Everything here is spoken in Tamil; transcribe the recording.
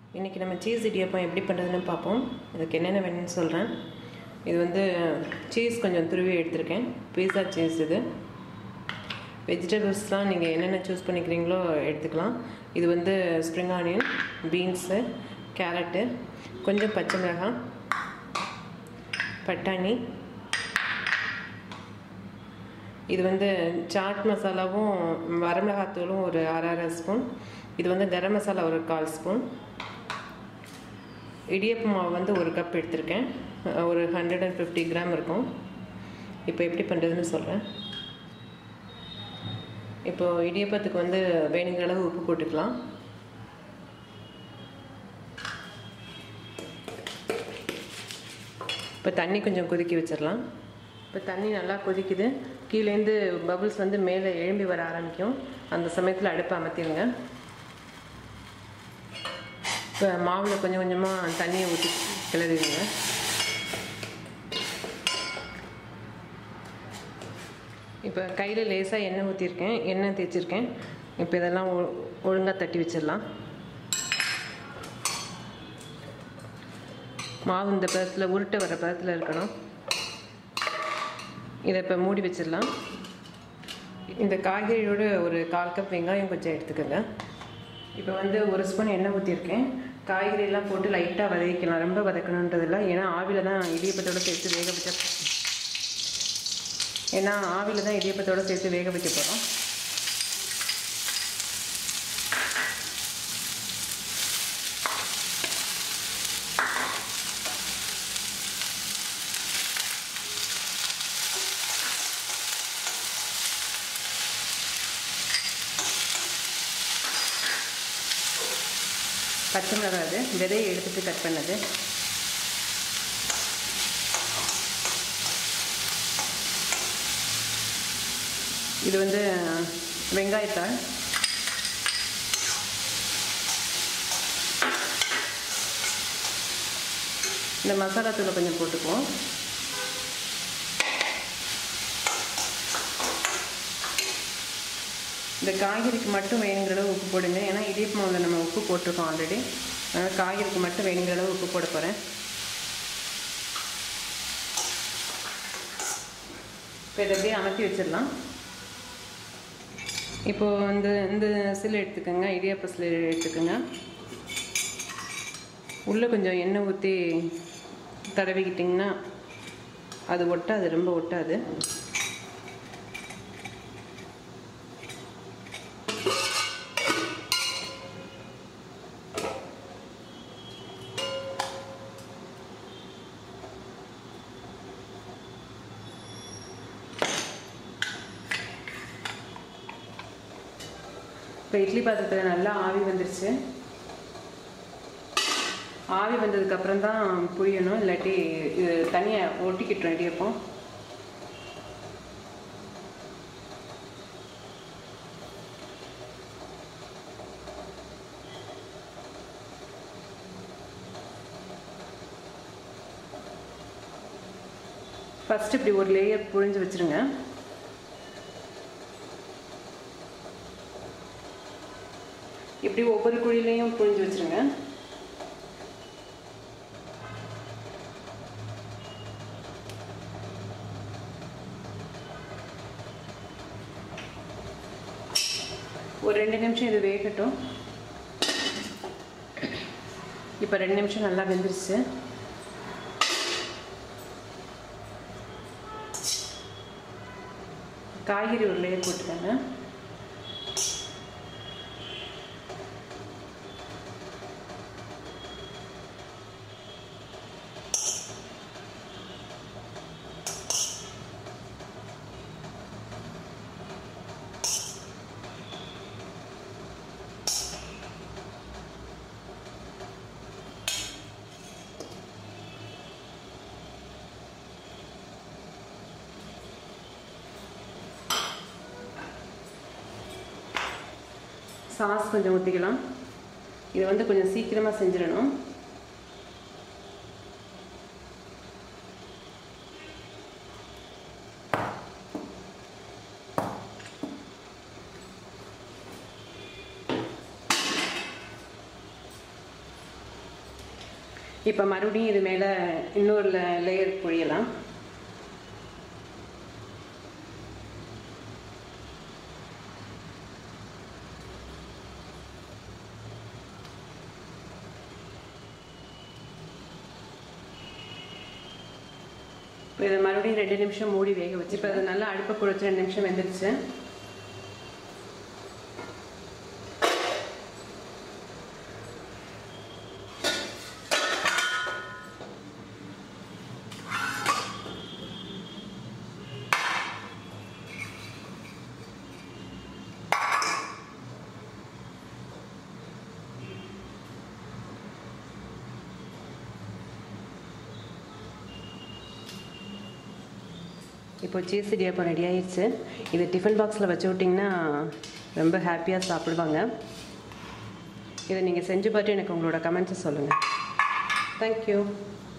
இன்றைக்கி நம்ம சீஸ் இடியப்பம் எப்படி பண்ணுறதுன்னு பார்ப்போம் இதுக்கு என்னென்ன வேணும்னு சொல்கிறேன் இது வந்து சீஸ் கொஞ்சம் துருவி எடுத்திருக்கேன் பீஸா சீஸ் இது வெஜிடபிள்ஸ்லாம் நீங்கள் என்னென்ன சூஸ் பண்ணிக்கிறீங்களோ எடுத்துக்கலாம் இது வந்து ஸ்ப்ரிங் ஆனியன் பீன்ஸு கேரட்டு கொஞ்சம் பச்சை மிளகாய் பட்டாணி இது வந்து சாட் மசாலாவும் வரமிளகாத்தூளும் ஒரு அரை அரை ஸ்பூன் இது வந்து கரம் மசாலா ஒரு கால் ஸ்பூன் இடியப்ப மாவு வந்து ஒரு கப் எடுத்திருக்கேன் ஒரு ஹண்ட்ரட் அண்ட் ஃபிஃப்டி கிராம் இருக்கும் இப்போ எப்படி பண்ணுறதுன்னு சொல்கிறேன் இப்போது இடியப்பத்துக்கு வந்து வேணுங்கிற அளவு உப்பு போட்டுக்கலாம் இப்போ தண்ணி கொஞ்சம் கொதிக்க வச்சிடலாம் இப்போ தண்ணி நல்லா கொதிக்குது கீழேருந்து பபுள்ஸ் வந்து மேலே எழும்பி வர ஆரம்பிக்கும் அந்த சமயத்தில் அடுப்பை அமர்த்திடுங்க இப்போ மாவில் கொஞ்சம் கொஞ்சமாக தண்ணியை ஊற்றி கிளறிடுங்க இப்போ கையில் லேசாக எண்ணெய் ஊற்றிருக்கேன் எண்ணெய் தேய்ச்சிருக்கேன் இப்போ இதெல்லாம் ஒழுங்காக தட்டி வச்சிடலாம் மாவு இந்த பதத்தில் உருட்டை வர பதத்தில் இருக்கணும் இதை இப்போ மூடி வச்சிடலாம் இந்த காய்கறியோட ஒரு கால் கப் வெங்காயம் கொஞ்சம் எடுத்துக்கோங்க இப்போ வந்து ஒரு ஸ்பூன் எண்ணெய் ஊற்றிருக்கேன் காய்கறியெல்லாம் போட்டு லைட்டாக வதக்கிக்கலாம் ரொம்ப வதக்கணுன்றதில்ல ஏன்னா ஆவியில் தான் இடியப்பத்தோடு சேர்த்து வேக வைக்க ஏன்னா ஆவியில் தான் இடியப்பத்தோடு சேர்த்து வேக வைக்க போகிறோம் பச்சை மிளகாய் அது விதையை எடுத்துட்டு கட் பண்ணது இது வந்து வெங்காயத்தாள் இந்த மசாலா தூளை கொஞ்சம் போட்டுக்குவோம் இந்த காய்கறிக்கு மட்டும் வேணுங்கிற அளவு உப்பு போடுங்க ஏன்னா இடியப்ப மாவில் நம்ம உப்பு போட்டிருக்கோம் ஆல்ரெடி அதனால் காய்கறிக்கு மட்டும் வேணுங்கிற அளவு உப்பு போட போகிறேன் இப்போ இதை அப்படியே அமர்த்தி வச்சிடலாம் இப்போது இந்த இந்த சில் எடுத்துக்கோங்க இடியாப்ப சில் எடுத்துக்கோங்க உள்ளே கொஞ்சம் எண்ணெய் ஊற்றி தடவிக்கிட்டிங்கன்னா அது ஒட்டாது ரொம்ப ஒட்டாது இப்போ இட்லி பாத்திரத்தில் நல்லா ஆவி வந்துருச்சு ஆவி வந்ததுக்கப்புறம் தான் புரியணும் இல்லாட்டி இது தனியாக ஒட்டிக்கிட்டோம் இடியப்போம் ஃபஸ்ட்டு இப்படி ஒரு லேயர் புழிஞ்சு வச்சுருங்க இப்படி ஒவ்வொரு குழிலையும் புழிஞ்சு வச்சுருங்க ஒரு ரெண்டு நிமிஷம் இது வேகட்டும் இப்போ ரெண்டு நிமிஷம் நல்லா வெந்துருச்சு காய்கறி ஒரு லேயர் போட்டுக்கோங்க சாஸ் கொஞ்சம் ஊற்றிக்கலாம் இதை வந்து கொஞ்சம் சீக்கிரமாக செஞ்சிடணும் இப்போ மறுபடியும் இது மேலே இன்னொரு லேயர் பொழியலாம் இப்போ இதை மறுபடியும் ரெண்டு நிமிஷம் மூடி வேக வச்சு இப்போ அது நல்லா அடுப்பை குறைச்சி ரெண்டு நிமிஷம் வெந்துருச்சு இப்போ சீஸ் இடியாப்பம் ரெடி ஆயிடுச்சு இது டிஃபன் பாக்ஸில் வச்சு விட்டிங்கன்னா ரொம்ப ஹாப்பியாக சாப்பிடுவாங்க இதை நீங்கள் செஞ்சு பார்த்து எனக்கு உங்களோட கமெண்ட்ஸை சொல்லுங்கள் தேங்க்யூ